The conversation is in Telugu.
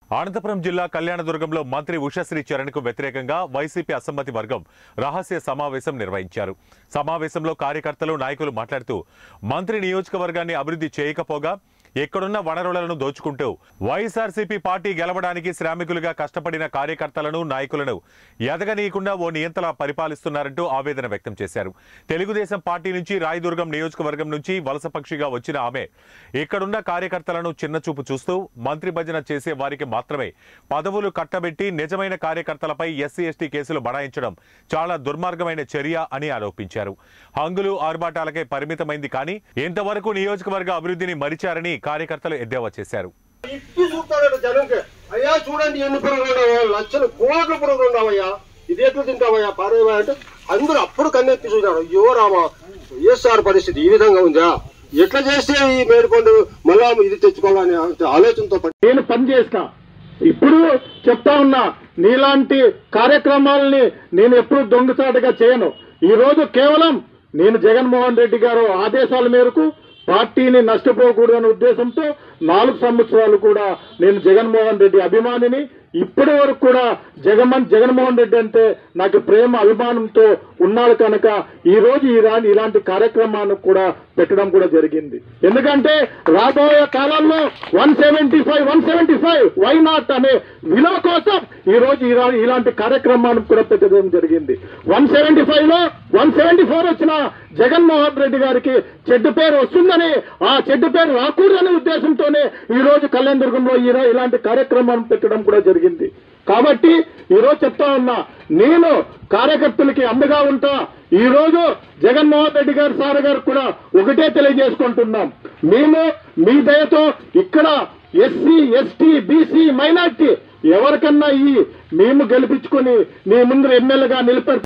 అనంతపురం జిల్లా కళ్యాణదుర్గంలో మంత్రి ఉషశ్రీ చరణ్ కు వ్యతిరేకంగా వైసీపీ అసమ్మతి వర్గం రహస్య సమావేశం నిర్వహించారు సమావేశంలో కార్యకర్తలు నాయకులు మాట్లాడుతూ మంత్రి నియోజకవర్గాన్ని అభివృద్ధి చేయకపోగా ఎక్కడున్న వనరులను దోచుకుంటూ వైఎస్ఆర్సీపీ పార్టీ గెలవడానికి శ్రామికులుగా కష్టపడిన కార్యకర్తలను నాయకులను ఎదగనీయకుండా ఓ నియంతలా పరిపాలిస్తున్నారంటూ ఆవేదన వ్యక్తం చేశారు తెలుగుదేశం పార్టీ నుంచి రాయదుర్గం నియోజకవర్గం నుంచి వలస పక్షిగా వచ్చిన ఆమె ఇక్కడున్న కార్యకర్తలను చిన్నచూపు చూస్తూ మంత్రి భజన చేసే వారికి మాత్రమే పదవులు కట్టబెట్టి నిజమైన కార్యకర్తలపై ఎస్సీ ఎస్టీ కేసులు బడాయించడం చాలా దుర్మార్గమైన చర్య అని ఆరోపించారు హంగులు ఆర్భాటాలకే పరిమితమైంది కానీ ఇంతవరకు నియోజకవర్గ అభివృద్ధిని మరిచారని కార్యకర్తలు ఎద్దేవా చేశారు ఇప్పి చూస్తాడు జనంకి అయ్యా చూడండి ఎన్ని పురుగులు ఉన్నాయా లక్షలు కోట్ల పురుగులు ఉన్నావయ్యా ఇది ఎట్లు తింటావయ్యా పారేవా అంటే అందరూ అప్పుడు కన్నెత్తి చూశాడు అయ్యో రామా వైఎస్ఆర్ పరిస్థితి ఈ విధంగా ఉందా ఎట్లా చేస్తే ఈ మేడుకొండ మళ్ళా ఇది తెచ్చుకోవాలని ఆలోచనతో పడి నేను పని చేస్తా ఇప్పుడు చెప్తా ఉన్నా నీలాంటి కార్యక్రమాలని నేను ఎప్పుడు దొంగచాటుగా చేయను ఈ రోజు కేవలం నేను జగన్మోహన్ రెడ్డి గారు ఆదేశాల మేరకు పార్టీని నష్టపోకూడదనే ఉద్దేశంతో నాలుగు సంవత్సరాలు కూడా నేను జగన్మోహన్ రెడ్డి అభిమానిని ఇప్పటి వరకు కూడా జగన్మోహన్ జగన్మోహన్ రెడ్డి అంటే నాకు ప్రేమ అభిమానంతో ఉన్నాడు కనుక ఈ రోజు ఈ రా- ఇలాంటి కార్యక్రమాన్ని కూడా పెట్టడం కూడా జరిగింది ఎందుకంటే రాబోయే కాలంలో one seventy five one seventy five why not అనే విలువ కోసం ఈ రోజు ఈ రా- ఇలాంటి కార్యక్రమాన్ని కూడా పెట్టడం జరిగింది వన్ సెవెంటీ ఫైవ్ లో వన్ సెవెంటీ ఫోర్ వచ్చిన జగన్మోహన్ రెడ్డి గారికి చెడ్డు పేరు వస్తుందని ఆ చెడ్డు పేరు రాకూడదనే ఉద్దేశంతోనే ఈ రోజు కళ్యాణదుర్గంలో ఈ రో- ఇలాంటి కార్యక్రమాన్ని పెట్టడం కూడా జరిగింది కాబట్టి ఈ రోజు చెప్తా ఉన్నా నేను కార్యకర్తలకి అండగా ఉంటా ఈ రోజు జగన్మోహన్ రెడ్డి గారు సార్ గారు కూడా ఒకటే తెలియజేసుకుంటున్నాం మేము మీ దయతో ఇక్కడ ఎస్సీ ఎస్టీ బీసీ మైనార్టీ ఎవరికన్నా ఈ మేము గెలిపించుకొని మీ ముందు ఎమ్మెల్యేగా నిలబె